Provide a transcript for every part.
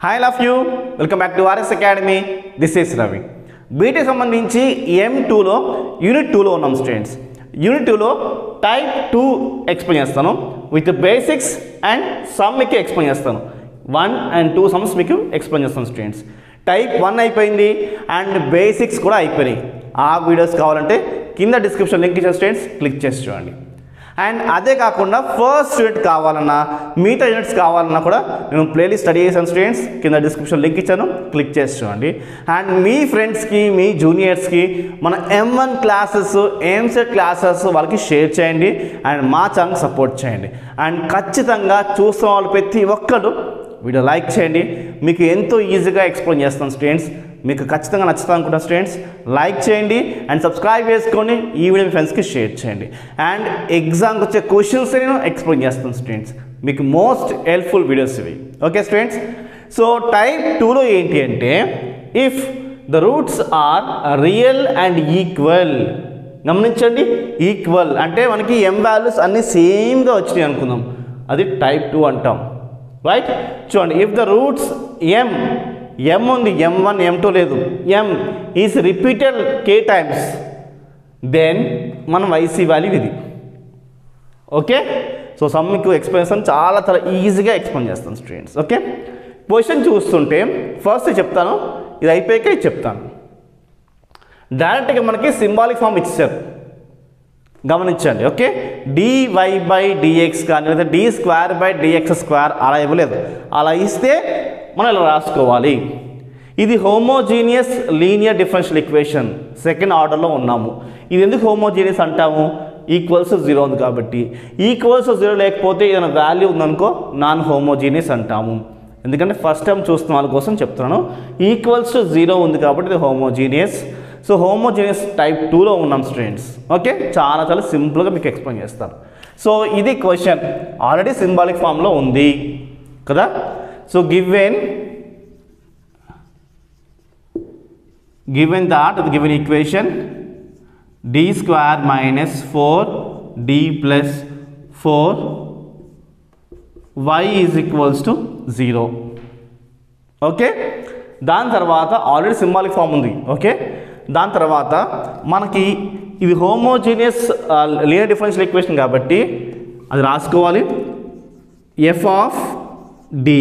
hi love you welcome back to RS academy this is Ravi BT సంబంధించి M టూలో unit టూలో ఉన్నాం students unit టూలో టైప్ టూ ఎక్స్ప్లెయిన్ చేస్తాను విత్ బేసిక్స్ అండ్ సమ్ మీకు explain చేస్తాను వన్ అండ్ టూ సమ్స్ మీకు ఎక్స్ప్లెయిన్ చేస్తాను స్టూడెంట్స్ టైప్ వన్ అయిపోయింది అండ్ బేసిక్స్ కూడా అయిపోయినాయి ఆ వీడియోస్ కావాలంటే కింద డిస్క్రిప్షన్ లింక్ ఇచ్చిన స్టూడెంట్స్ క్లిక్ చేసి చూడండి అండ్ అదే కాకుండా ఫస్ట్ యూనిట్ కావాలన్నా మిగతా యూనిట్స్ కావాలన్నా కూడా నేను ప్లేలిస్ట్ స్టడీ చేశాను స్టూడెంట్స్ కింద డిస్క్రిప్షన్ లింక్ ఇచ్చాను క్లిక్ చేసి చూడండి అండ్ మీ ఫ్రెండ్స్కి మీ జూనియర్స్కి మన M one classes EAMCET classes వాళ్ళకి షేర్ చేయండి అండ్ మా ఛానల్ సపోర్ట్ చేయండి అండ్ ఖచ్చితంగా చూస్తున్న వాళ్ళు ప్రతి ఒక్కరు వీడియో లైక్ చేయండి మీకు ఎంతో ఈజీగా ఎక్స్ప్లెయిన్ చేస్తాను స్టూడెంట్స్ మీకు ఖచ్చితంగా నచ్చుతా అనుకుంటా స్టూడెంట్స్ లైక్ చేయండి అండ్ సబ్స్క్రైబ్ చేసుకొని ఈ వీడియో మీ ఫ్రెండ్స్కి షేర్ చేయండి అండ్ ఎగ్జామ్కి వచ్చే క్వశ్చన్స్ నేను ఎక్స్ప్లెయిన్ చేస్తాను స్టూడెంట్స్ మీకు మోస్ట్ హెల్ప్ఫుల్ వీడియోస్ ఇవి ఓకే స్టూడెంట్స్ సో టైప్ టూలో ఏంటి అంటే if the roots are real and equal గమనించండి ఈక్వల్ అంటే మనకి ఎం వాల్యూస్ అన్నీ సేమ్గా వచ్చినాయి అనుకుందాం అది టైప్ టూ అంటాం రైట్ చూడండి if the roots M M ఉంది ఎం వన్ ఎం టూ లేదు M is repeated K times then మనం వైసీ వాల్యూ ఇది ఓకే సో సమ్ మీకు ఎక్స్ప్లెనేషన్ చాలా చాలా ఈజీగా ఎక్స్ప్లెయిన్ చేస్తాను స్టూడెంట్స్ ఓకే పొజిషన్ చూస్తుంటే ఫస్ట్ చెప్తాను ఇది అయిపోయాక ఇది చెప్తాను డైరెక్ట్గా మనకి సింబాలిక్ ఫామ్ ఇచ్చారు గమనించండి ఓకే డివై బై డిఎక్స్ కానీ లేదా D square by DX square అలా ఇవ్వలేదు అలా ఇస్తే మనం ఇలా రాసుకోవాలి ఇది homogeneous linear differential equation second ఆర్డర్లో ఉన్నాము ఇది ఎందుకు హోమోజీనియస్ అంటాము ఈక్వల్స్ జీరో ఉంది కాబట్టి ఈక్వల్స్ జీరో లేకపోతే ఏదైనా వాల్యూ ఉందనుకో నాన్ హోమోజీనియస్ అంటాము ఎందుకంటే ఫస్ట్ టైం చూస్తున్న వాళ్ళ కోసం చెప్తున్నాను ఈక్వల్స్ టు జీరో ఉంది కాబట్టి ఇది హోమోజీనియస్ సో హోమోజీనియస్ టైప్ టూలో ఉన్నాం స్టూడెంట్స్ ఓకే చాలా చాలా సింపుల్గా మీకు ఎక్స్ప్లెయిన్ చేస్తాను సో ఇది క్వశ్చన్ ఆల్రెడీ సింబాలిక్ ఫామ్లో ఉంది కదా so given given that given equation D square minus four D plus four Y is equals to zero okay దాని తర్వాత ఆల్రెడీ సింబాలిక్ ఫామ్ ఉంది ఓకే దాని తర్వాత మనకి ఇది హోమోజీనియస్ లీనియర్ డిఫరెన్షియల్ ఈక్వేషన్ కాబట్టి అది రాసుకోవాలి F of D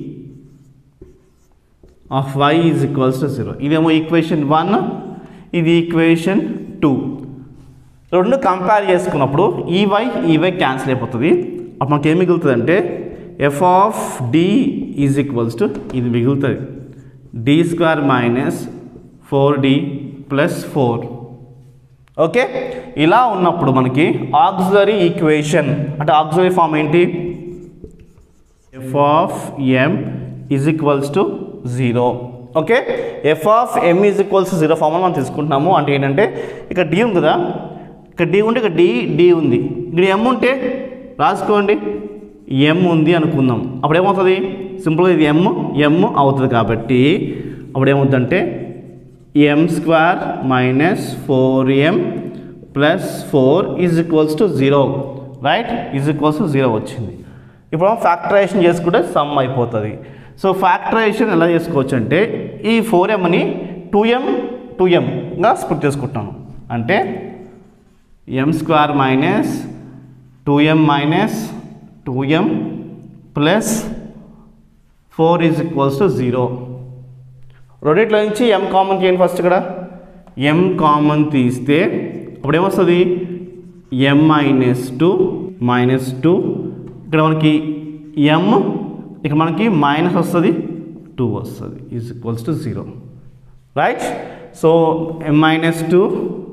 of Y is equals to zero ఇదేమో ఈక్వేషన్ వన్ ఇది ఈక్వేషన్ టూ రెండు కంపేర్ చేసుకున్నప్పుడు ఈ వై ఈ వై క్యాన్సిల్ అయిపోతుంది అప్పుడు మనకి ఏం మిగులుతుంది అంటే F of D is equals to ఇది మిగులుతుంది D square minus four D plus four okay ఇలా ఉన్నప్పుడు మనకి ఆక్సిలరీ ఈక్వేషన్ అంటే ఆక్సిలరీ ఫామ్ ఏంటి F of M is equals to zero okay F of M is equals zero form మనం తీసుకుంటున్నాము అంటే ఏంటంటే ఇక్కడ డి ఉంది కదా ఇక్కడ డి ఉంటే ఇక్కడ డి డి ఉంది ఇక్కడ ఎం ఉంటే రాసుకోండి ఎం ఉంది అనుకుందాం అప్పుడు ఏమవుతుంది సింపుల్గా ఇది ఎమ్ ఎమ్ అవుతుంది కాబట్టి అప్పుడు ఏమవుతుందంటే M square minus four M plus four is equals to zero right is equals to zero వచ్చింది ఇప్పుడు ఫ్యాక్టరైజేషన్ చేసుకుంటే సమ్ అయిపోతుంది సో ఫ్యాక్టరైజేషన్ ఎలా చేసుకోవచ్చు అంటే ఈ ఫోర్ ఎంని టూ ఎం టూ ఎంగా స్ప్లిట్ చేసుకుంటాను అంటే M square minus two M minus two M plus four is equals to zero రెండిట్లో నుంచి ఎం కామన్ చేయండి ఫస్ట్ ఇక్కడ ఎం కామన్ తీస్తే అప్పుడు ఏమొస్తుంది M minus two minus two ఇక్కడ మనకి ఎం ఇక్కడ మనకి మైనస్ వస్తుంది టూ వస్తుంది is equals to zero right so M minus two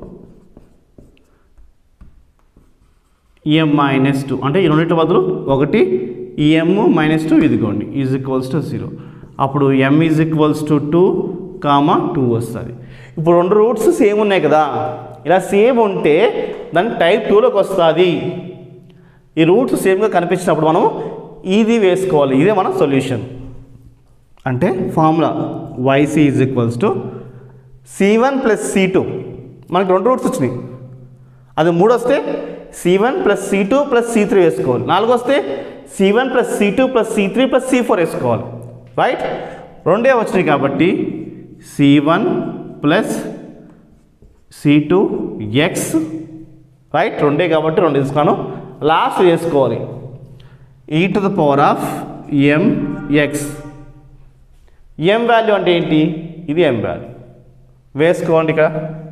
EM minus two అంటే ఈ రెండింటి బదులు ఒకటి ఈఎం మైనస్ టూ ఇదిగోండి ఈజ్ ఈక్వల్స్ టు జీరో అప్పుడు M is equals to two comma two వస్తుంది ఇప్పుడు రెండు రూట్స్ సేమ్ ఉన్నాయి కదా ఇలా సేమ్ ఉంటే దాన్ని టైప్ టూలోకి వస్తుంది ఈ రూట్స్ సేమ్గా కనిపించినప్పుడు మనం ఇది వేసుకోవాలి ఇదే మన సొల్యూషన్ అంటే formula YC is equals to C one plus C two మనకి రెండు రూట్స్ వచ్చినాయి అది మూడు వస్తే C one plus C two plus C three వేసుకోవాలి నాలుగు వస్తే C one plus C two plus C three plus C four వేసుకోవాలి రైట్ రెండే వచ్చినాయి కాబట్టి C one plus C two X right రెండే కాబట్టి రెండు తీసుకున్నాను లాస్ట్ వేసుకోవాలి e to the power of M X M value అంటే ఏంటి ఇది ఎం వాల్యూ వేసుకోండి ఇక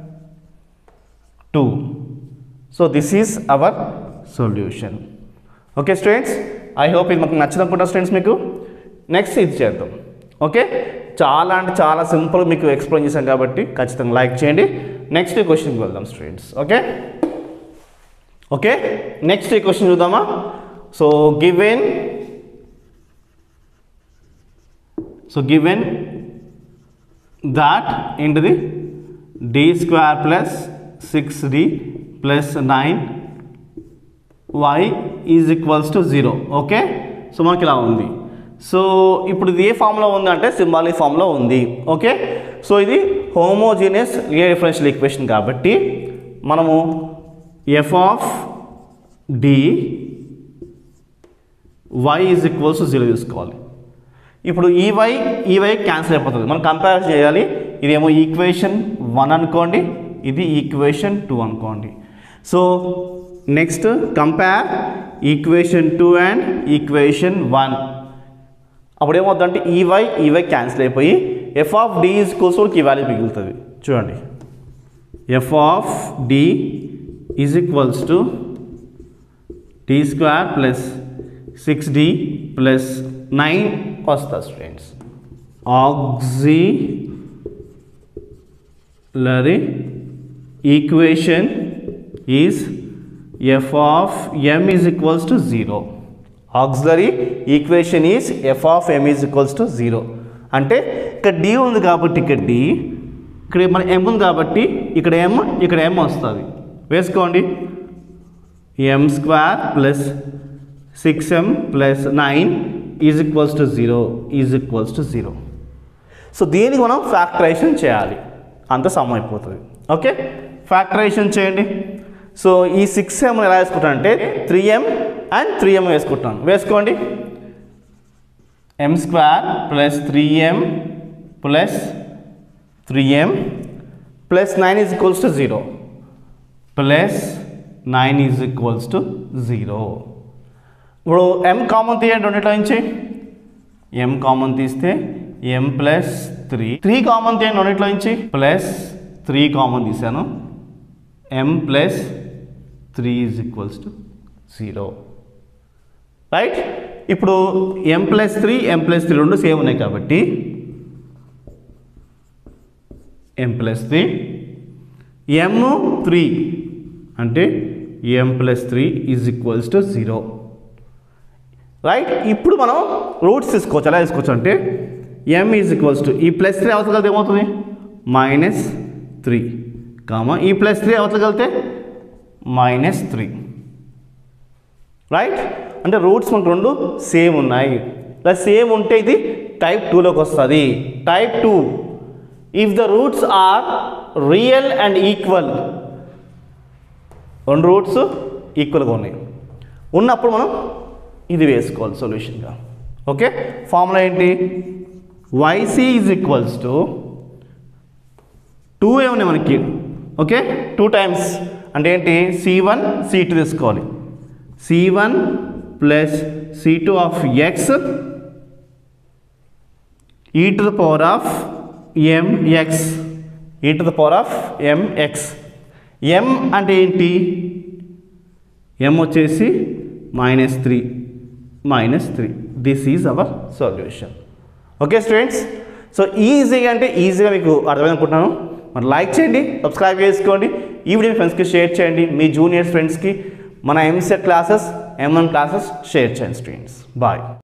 two so this is our solution okay students I hope ఇది మాకు నచ్చింది అనుకుంటా స్టూడెంట్స్ మీకు నెక్స్ట్ ఇది చేద్దాం ఓకే చాలా అంటే చాలా సింపుల్ మీకు ఎక్స్ప్లెయిన్ చేశాం కాబట్టి ఖచ్చితంగా లైక్ చేయండి నెక్స్ట్ క్వశ్చన్కి వెళ్దాం స్టూడెంట్స్ ఓకే ఓకే నెక్స్ట్ ఈ క్వశ్చన్ చూద్దామా so given so given that ఏంటిది D square plus six D plus nine y is equals to zero okay so మనకి ఇలా ఉంది సో ఇప్పుడు ఇది ఏ ఫామ్లో ఉంది అంటే సింబాలిక్ ఫామ్లో ఉంది ఓకే సో ఇది హోమోజీనియస్ రియల్ డిఫరెన్షియల్ ఈక్వేషన్ కాబట్టి మనము f of D y is equals to zero తీసుకోవాలి ఇప్పుడు ఈ వై ఈ వై క్యాన్సిల్ అయిపోతుంది మనం కంపేర్ చేయాలి ఇదేమో ఈక్వేషన్ వన్ అనుకోండి ఇది ఈక్వేషన్ టూ అనుకోండి so next compare equation two and equation one అప్పుడు ఏమవుతుందంటే ఈ వై ఈ వై క్యాన్సిల్ అయిపోయి f of D is course ఈ వాల్యూ మిగులుతుంది చూడండి f of D is equals to t square plus six D plus nine వస్తుంది students auxiliary equation is f of M is equals to zero auxiliary equation is f of M is equals to zero అంటే ఇక్కడ D ఉంది కాబట్టి ఇక్కడ D ఇక్కడ మన ఎం ఉంది కాబట్టి ఇక్కడ ఎం ఇక్కడ ఎం వస్తుంది వేసుకోండి m square plus six m plus nine is equals to zero is equals to zero so దీనికి మనం ఫ్యాక్టరైజేషన్ చేయాలి అంత సమ్ అయిపోతుంది ఓకే ఫ్యాక్టరైజేషన్ చేయండి సో ఈ సిక్స్ ఎం ఎలా వేసుకుంటాను అంటే three m and three m వేసుకుంటాను వేసుకోండి m square plus three m plus three m plus nine is equals to zero plus nine is equals to zero ఇప్పుడు m common తీయండి రెండిట్లో నుంచి ఎం కామన్ తీస్తే m plus three three common తీయండి రెండిట్లో నుంచి ప్లస్ త్రీ కామన్ తీసాను m plus three is equals to zero right ఇప్పుడు m plus three m plus three రెండు సేమ్ ఉన్నాయి కాబట్టి m plus three m three అంటే m plus three is equals to zero right ఇప్పుడు మనం roots తీసుకోవచ్చు ఎలా తీసుకోవచ్చు అంటే ఎం ఈజ్ ఈక్వల్స్ టు ఈ ప్లస్ త్రీ అవతల కలితే ఏమవుతుంది మైనస్ త్రీ కామా ఈ ప్లస్ త్రీ అవతల కలితే మైనస్ త్రీ రైట్ అంటే రూట్స్ మనకు రెండు సేమ్ ఉన్నాయి ప్లస్ సేమ్ ఉంటే ఇది టైప్ టూలోకి వస్తుంది type two if the roots are real and equal రెండు రూట్స్ ఈక్వల్గా ఉన్నాయి ఉన్నప్పుడు మనం ఇది వేసుకోవాలి సొల్యూషన్గా ఓకే ఫార్ములా ఏంటి y c is equals to two ఏమున్నాయి మనకి ఓకే టూ టైమ్స్ అంటే ఏంటి సి వన్ సి టూ తీసుకోవాలి c one plus C two of x e to the power of m x e to the power of m x m అంటే ఏంటి m వచ్చేసి minus three minus three this is our solution okay students so ఈజీగా అంటే ఈజీగా మీకు అర్థమైంది అనుకుంటున్నాను మరి లైక్ చేయండి సబ్స్క్రైబ్ చేసుకోండి ఈ వీడియో మీ ఫ్రెండ్స్కి షేర్ చేయండి మీ జూనియర్స్ ఫ్రెండ్స్కి మన ఎంసెట్ క్లాసెస్ ఎంఎన్ క్లాసెస్ షేర్ చేయండి స్టూడెంట్స్ బాయ్